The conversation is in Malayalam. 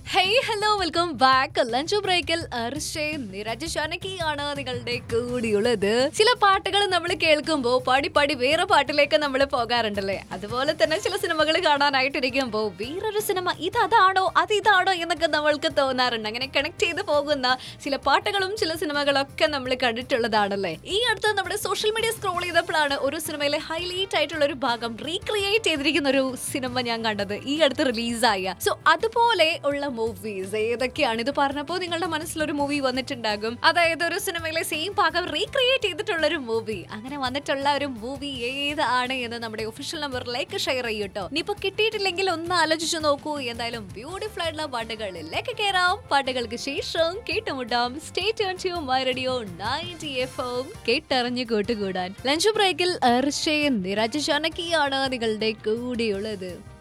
hey hello welcome back lunch ബ്രേക്കിൽ അർഷയും നിരജ് ഷാനക്കിയാണ് നിങ്ങളുടെ കൂടിയുള്ളത് ചില പാട്ടുകൾ നമ്മൾ കേൾക്കുമ്പോൾ പാടി പാടി വേറെ പാട്ടിലേക്ക് നമ്മൾ പോകാറുണ്ടല്ലേ അതുപോലെ തന്നെ ചില സിനിമകൾ കാണാനായിട്ടിരിക്കുമ്പോൾ വേറൊരു സിനിമ ഇത് അതാണോ അത് ഇതാണോ എന്നൊക്കെ നമ്മൾക്ക് തോന്നാറുണ്ട് അങ്ങനെ കണക്ട് ചെയ്ത് പോകുന്ന ചില പാട്ടുകളും ചില സിനിമകളൊക്കെ നമ്മൾ കണ്ടിട്ടുള്ളതാണല്ലേ ഈ അടുത്ത് നമ്മുടെ സോഷ്യൽ മീഡിയ സ്ക്രോൾ ചെയ്തപ്പോഴാണ് ഒരു സിനിമയിലെ ഹൈലൈറ്റ് ആയിട്ടുള്ള ഒരു ഭാഗം റീക്രിയേറ്റ് ചെയ്തിരിക്കുന്ന ഒരു സിനിമ ഞാൻ കണ്ടത് ഈ അടുത്ത് റിലീസായ സോ അതുപോലെ ഉള്ള മൂവീസ് ഏതൊക്കെയാണ് ഇത് പറഞ്ഞപ്പോൾ നിങ്ങളുടെ മനസ്സിലൊരു മൂവി വന്നിട്ടുണ്ടാകും അതായത് ഒരു സിനിമയിലെ സെയിം ഭാഗം റീക്രിയേറ്റ് ചെയ്തിട്ടുള്ള ഒരു മൂവി അങ്ങനെ വന്നിട്ടുള്ള ഒരു മൂവി ഏതാണ് എന്ന് നമ്മുടെ ഒഫീഷ്യൽ നമ്പറിലേക്ക് ഷെയർ ചെയ്യൂട്ടോ ഇനിയിപ്പോ കിട്ടിയിട്ടില്ലെങ്കിൽ ഒന്ന് ആലോചിച്ചു നോക്കൂ എന്തായാലും ബ്യൂട്ടിഫുൾ ആയിട്ടുള്ള പാട്ടുകളിലേക്ക് കയറാം പാട്ടുകൾക്ക് ശേഷം കേട്ടുമുട്ടാം stay tune to my radio ninety F M കേട്ടറിഞ്ഞു കൂട്ടുകൂടാൻ ലഞ്ച് ബ്രേക്കിൽ അർഷയും നിരജ് ജാനകിയാണ് നിങ്ങളുടെ കൂടെയുള്ളത്